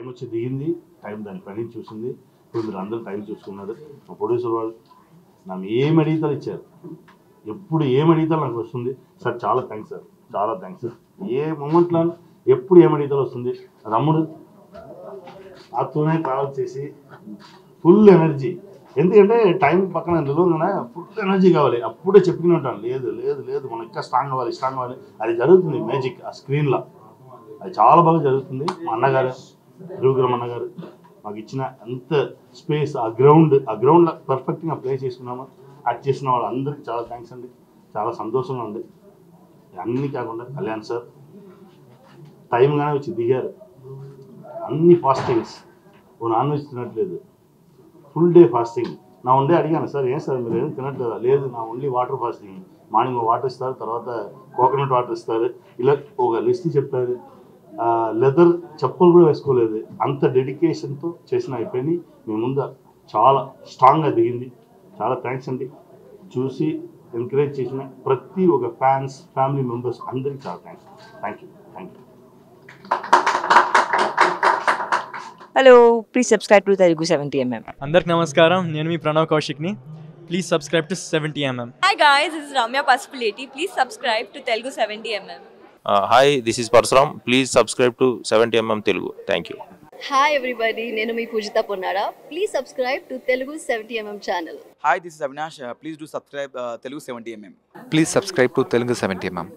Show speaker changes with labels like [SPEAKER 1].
[SPEAKER 1] వచ్చి దిగింది టైం దాని పని చూసింది ఇప్పుడు మీరు అందరూ టైం చూసుకున్నారు మా ప్రొడ్యూసర్ వాళ్ళు నన్ను ఏం అడిగితే ఇచ్చారు ఎప్పుడు ఏం అడిగితే నాకు వస్తుంది సార్ చాలా థ్యాంక్స్ సార్ చాలా థ్యాంక్స్ సార్ ఏ మూమెంట్లో ఎప్పుడు ఏం అడిగితే వస్తుంది రమ్ముడు నాతోనే ట్రావెల్ చేసి ఫుల్ ఎనర్జీ ఎందుకంటే టైం పక్కన నిలవగానే ఫుల్ ఎనర్జీ కావాలి అప్పుడే చెప్పుకుని ఉంటాను లేదు లేదు లేదు మనం ఇంకా స్ట్రాంగ్ అవ్వాలి స్ట్రాంగ్ అవ్వాలి అది జరుగుతుంది మ్యాజిక్ ఆ స్క్రీన్లో అది చాలా బాగా జరుగుతుంది మా అన్నగారు ధ్రువగ్రహం అన్నగారు మాకు ఇచ్చిన అంత స్పేస్ ఆ గ్రౌండ్ ఆ గ్రౌండ్లో పర్ఫెక్ట్గా ప్లే చేసుకున్నాము యాక్ట్ చేసిన వాళ్ళందరికీ చాలా థ్యాంక్స్ అండి చాలా సంతోషంగా ఉంది అన్నీ కాకుండా కళ్యాణ్ సార్ టైంగానే వచ్చి దిగారు అన్ని ఫాస్టింగ్స్ ఓ నాన్ వెజ్ తినట్లేదు ఫుల్ డే ఫాస్టింగ్ నా ఉండే అడిగాను సార్ ఏం సార్ మీరు ఏం తినట్లేదా లేదు నా only water fasting morning water ఇస్తారు తర్వాత కోకోనట్ వాటర్ ఇస్తారు ఇలా ఒక లిస్ట్ చెప్పారు లెదర్ చెప్పులు కూడా వేసుకోలేదు అంత డెడికేషన్తో చేసిన అయిపోయింది మీ ముందు చాలా స్ట్రాంగ్గా దిగింది చాలా థ్యాంక్స్ అండి చూసి ఎంకరేజ్ చేసిన ప్రతి ఒక్క ఫ్యాన్స్ ఫ్యామిలీ మెంబర్స్ అందరికీ చాలా thanks thank you thank you
[SPEAKER 2] hello please subscribe to Telugu seventy MM
[SPEAKER 3] అందరికి నమస్కారం నేను మీ ప్రణవ్ కౌశిక్ని please subscribe to seventy MM
[SPEAKER 4] Hi guys, this is Ramya Pasupuleti. Please subscribe to Telugu 70mm.
[SPEAKER 5] Hi this is Parashuram please subscribe to seventy MM Telugu thank you
[SPEAKER 6] hi everybody నేను మీ Pujitha Ponnara please subscribe to Telugu seventy MM channel
[SPEAKER 7] Hi, this is Avinash. Uh, please do subscribe uh, Telugu 70mm.
[SPEAKER 8] Please subscribe to Telugu 70mm.